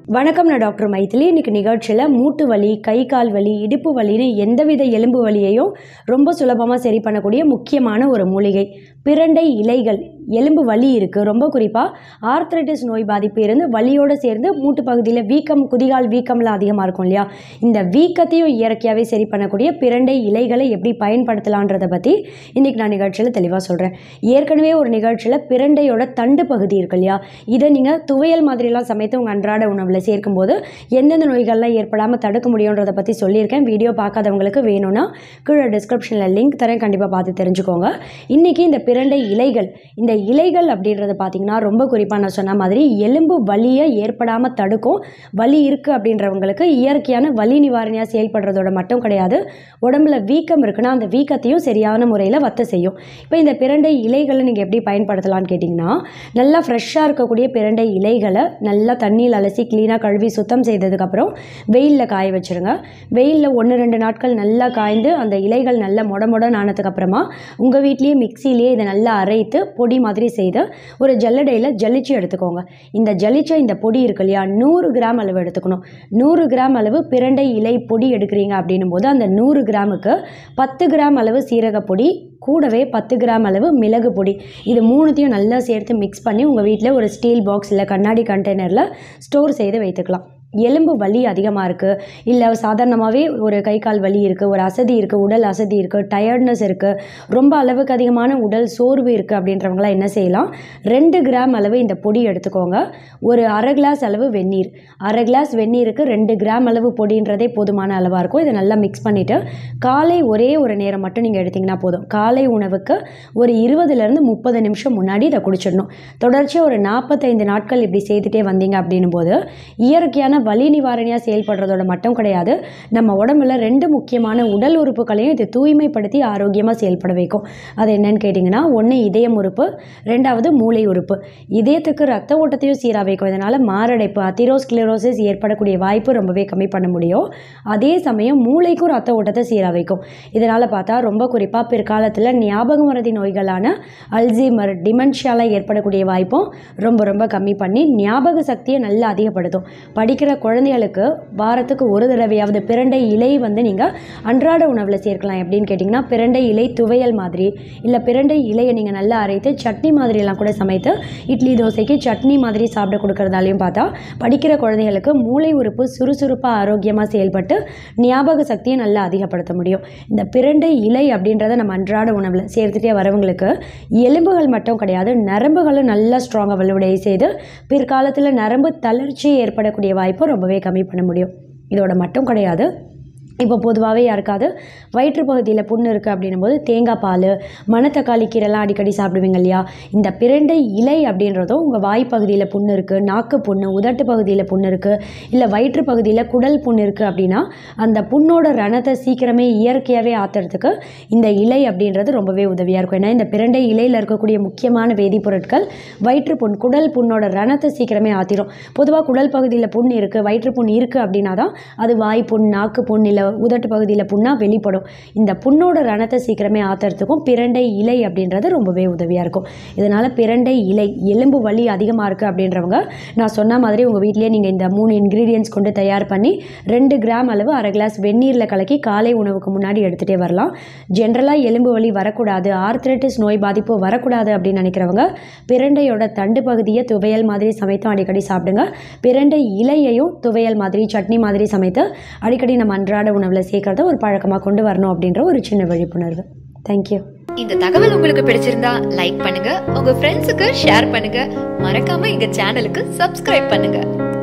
வணக்கம் நான் டாக்டர் மைத்திலி இன்னைக்கு நிகழ்ச்சியில் மூட்டு வலி கை கால் வலி இடுப்பு வலின்னு எந்தவித எலும்பு வலியையும் ரொம்ப சுலபமாக சரி பண்ணக்கூடிய முக்கியமான ஒரு மூலிகை பிரண்டை இலைகள் எலும்பு வலி இருக்குது ரொம்ப குறிப்பாக ஆர்த்ரைட்டிஸ் நோய் பாதிப்பு இருந்து வலியோடு சேர்ந்து மூட்டு பகுதியில் வீக்கம் குதிகால் வீக்கம்லாம் அதிகமாக இருக்கும் இல்லையா இந்த வீக்கத்தையும் இயற்கையாகவே சரி பண்ணக்கூடிய பிரண்டை இலைகளை எப்படி பயன்படுத்தலான்றதை பற்றி இன்றைக்கி நான் நிகழ்ச்சியில் தெளிவாக சொல்கிறேன் ஏற்கனவே ஒரு நிகழ்ச்சியில் பிரண்டையோட தண்டு பகுதி இருக்கு இல்லையா இதை நீங்கள் துவையல் மாதிரிலாம் சமைத்து உங்கள் அன்றாட உணவில் சேர்க்கும்போது எந்தெந்த நோய்கள்லாம் ஏற்படாமல் தடுக்க முடியுன்றதை பற்றி சொல்லியிருக்கேன் வீடியோ பார்க்காதவங்களுக்கு வேணும்னா கீழே டிஸ்கிரிப்ஷனில் லிங்க் தரேன் கண்டிப்பாக பார்த்து தெரிஞ்சுக்கோங்க இன்றைக்கி இந்த பிரண்டை இலைகள் இந்த இலைகள் அப்படின்றது பார்த்திங்கன்னா ரொம்ப குறிப்பாக நான் சொன்ன மாதிரி எலும்பு வலியை ஏற்படாமல் தடுக்கும் வலி இருக்குது அப்படின்றவங்களுக்கு இயற்கையான வலி நிவாரணியாக செயல்படுறதோட மட்டும் கிடையாது உடம்புல வீக்கம் இருக்குன்னா அந்த வீக்கத்தையும் சரியான முறையில் வத்த செய்யும் இப்போ இந்த பிரண்டை இலைகளை நீங்கள் எப்படி பயன்படுத்தலாம்னு கேட்டிங்கன்னா நல்லா ஃப்ரெஷ்ஷாக இருக்கக்கூடிய பிரண்டை இலைகளை நல்லா தண்ணியில் அலசி க்ளீனாக கழுவி சுத்தம் செய்ததுக்கப்புறம் வெயிலில் காய வச்சுருங்க வெயிலில் ஒன்று ரெண்டு நாட்கள் நல்லா காய்ந்து அந்த இலைகள் நல்லா மொட மொடன்னு ஆனதுக்கப்புறமா உங்கள் வீட்லேயே மிக்சிலேயே இதை நல்லா அரைத்து பொடி மாதிரி செய்து ஒரு ஜல்லடையில் ஜலிச்சு எடுத்துக்கோங்க இந்த ஜலிச்ச இந்த பொடி இருக்கு இல்லையா நூறு கிராம் அளவு எடுத்துக்கணும் நூறு கிராம் அளவு பிரண்டை இலை பொடி எடுக்கிறீங்க அப்படின்னும் போது அந்த நூறு கிராமுக்கு பத்து கிராம் அளவு சீரக பொடி கூடவே பத்து கிராம் அளவு மிளகு பொடி இது மூணுத்தையும் நல்லா சேர்த்து மிக்ஸ் பண்ணி உங்கள் வீட்டில் ஒரு ஸ்டீல் பாக்ஸ் இல்லை கண்ணாடி கண்டெய்னரில் ஸ்டோர் செய்து வைத்துக்கலாம் எலும்பு வலி அதிகமாக இருக்குது இல்லை சாதாரணமாகவே ஒரு கை கால் வலி இருக்குது ஒரு அசதி இருக்குது உடல் அசதி இருக்குது டயர்ட்னஸ் இருக்குது ரொம்ப அளவுக்கு அதிகமான உடல் சோர்வு இருக்குது அப்படின்றவங்களாம் என்ன செய்யலாம் ரெண்டு கிராம் அளவு இந்த பொடி எடுத்துக்கோங்க ஒரு அரை கிளாஸ் அளவு வெந்நீர் அரை கிளாஸ் வெந்நீருக்கு ரெண்டு கிராம் அளவு பொடின்றதே போதுமான அளவாக இருக்கும் இதை நல்லா மிக்ஸ் பண்ணிவிட்டு காலை ஒரே ஒரு நேரம் மட்டும் நீங்கள் எடுத்திங்கன்னா போதும் காலை உணவுக்கு ஒரு இருபதுலேருந்து முப்பது நிமிஷம் முன்னாடி இதை குடிச்சிடணும் தொடர்ச்சியாக ஒரு நாற்பத்தைந்து நாட்கள் இப்படி செய்துட்டே வந்தீங்க அப்படின்னும் போது இயற்கையான வலி நிவாரணியாக செயல்படுறதோட மட்டும் கிடையாது நம்ம உடம்புல ரெண்டு முக்கியமான உடல் உறுப்புகளையும் இது தூய்மைப்படுத்தி ஆரோக்கியமாக செயல்பட வைக்கும் அது என்னன்னு கேட்டிங்கன்னா ஒன்று இதயம் உறுப்பு ரெண்டாவது மூளை உறுப்பு இதயத்துக்கு ரத்த ஓட்டத்தையும் சீராக வைக்கும் இதனால் மாரடைப்பு அத்திரோஸ்கிளரோசிஸ் ஏற்படக்கூடிய வாய்ப்பு ரொம்பவே கம்மி பண்ண முடியும் அதே சமயம் மூளைக்கும் ரத்த ஓட்டத்தை சீராக வைக்கும் இதனால் பார்த்தா ரொம்ப குறிப்பாக பிற்காலத்தில் ஞாபக மறதி நோய்களான அல்சீமர் டிமென்ஷியால ஏற்படக்கூடிய வாய்ப்பும் ரொம்ப ரொம்ப கம்மி பண்ணி ஞாபக சக்தியை நல்லா அதிகப்படுத்தும் படிக்கிற குழந்தைகளுக்கு வாரத்துக்கு ஒரு தடவையாவது பிரண்டை இலை வந்து நீங்கள் அன்றாட உணவில் சேர்க்கலாம் எப்படின்னு கேட்டிங்கன்னா பிரண்டை இலை துவையல் மாதிரி இல்லை பிரண்டை இலையை நீங்கள் நல்லா அரைத்து சட்னி மாதிரியெல்லாம் கூட சமைத்து இட்லி தோசைக்கு சட்னி மாதிரி சாப்பிட கொடுக்கறதாலையும் பார்த்தா படிக்கிற குழந்தைகளுக்கு மூளை உறுப்பு சுறுசுறுப்பாக ஆரோக்கியமாக செயல்பட்டு ஞாபக சக்தியை நல்லா அதிகப்படுத்த முடியும் இந்த பிரண்டை இலை அப்படின்றத நம்ம அன்றாட உணவில் சேர்த்துட்டே வரவங்களுக்கு எலும்புகள் மட்டும் கிடையாது நரம்புகளும் நல்லா ஸ்ட்ராங்காக வலுவடைய செய்து பிற்காலத்தில் நரம்பு தளர்ச்சி ஏற்படக்கூடிய வாய்ப்பை ரொம்பவே கம்மி பண்ண முடியும் இதோட மட்டும் கிடையாது இப்போ பொதுவாகவே யாருக்காவது வயிற்று பகுதியில் புண்ணு இருக்குது அப்படின்னும் போது தேங்காய் பால் மணத்தக்காளி கீரைலாம் அடிக்கடி சாப்பிடுவீங்க இல்லையா இந்த பிரண்டை இலை அப்படின்றதும் உங்கள் வாய்ப்பகுதியில் புண்ணு இருக்குது நாக்கு புண்ணு உதட்டு பகுதியில் புண்ணு இருக்குது இல்லை வயிற்று பகுதியில் குடல் புண்ணு இருக்குது அப்படின்னா அந்த புண்ணோட ரணத்தை சீக்கிரமே இயற்கையாகவே ஆற்றுறதுக்கு இந்த இலை அப்படின்றது ரொம்பவே உதவியாக இருக்கும் ஏன்னா இந்த பிரண்டை இலையில் இருக்கக்கூடிய முக்கியமான வேதிப்பொருட்கள் வயிற்று புண் குடல் புண்ணோட ரணத்தை சீக்கிரமே ஆற்றிடும் பொதுவாக குடல் பகுதியில் புண் இருக்குது வயிற்று புண் இருக்குது அப்படின்னா தான் அது வாய் புண் நாக்கு புண் இல்லை உதட்டு பகுதியில் புண்ணாக வெளிப்படும் இந்த புண்ணோட ரணத்தை சீக்கிரமே ஆற்றுறதுக்கும் பிரண்டை இலை அப்படின்றது ரொம்பவே உதவியாக இருக்கும் இதனால் பிரண்டை இலை எலும்பு வலி அதிகமாக இருக்குது அப்படின்றவங்க நான் சொன்ன மாதிரி உங்கள் வீட்டிலேயே நீங்கள் இந்த மூணு இன்க்ரீடியன்ஸ் கொண்டு தயார் பண்ணி ரெண்டு கிராம் அளவு அரை கிளாஸ் வெந்நீரில் கலக்கி காலை உணவுக்கு முன்னாடி எடுத்துகிட்டே வரலாம் ஜென்ரலாக எலும்பு வலி வரக்கூடாது ஆர்த்ரைட்டிஸ் நோய் பாதிப்பு வரக்கூடாது அப்படின்னு நினைக்கிறவங்க பிரண்டையோட தண்டு பகுதியை துவையல் மாதிரி சமைத்தும் அடிக்கடி சாப்பிடுங்க பிரண்டை இலையையும் துவையல் மாதிரி சட்னி மாதிரி சமைத்து அடிக்கடி நம்ம அன்றாட உணவில் சேர்க்கறத ஒரு பழக்கமாக கொண்டு வரணும் அப்படின்ற ஒரு சின்ன விழிப்புணர்வு தேங்க்யூ இந்த தகவல் உங்களுக்கு பிடிச்சிருந்தா லைக் பண்ணுங்க உங்க ஃப்ரெண்ட்ஸுக்கு ஷேர் பண்ணுங்க மறக்காம எங்க சேனலுக்கு சப்ஸ்கிரைப் பண்ணுங்க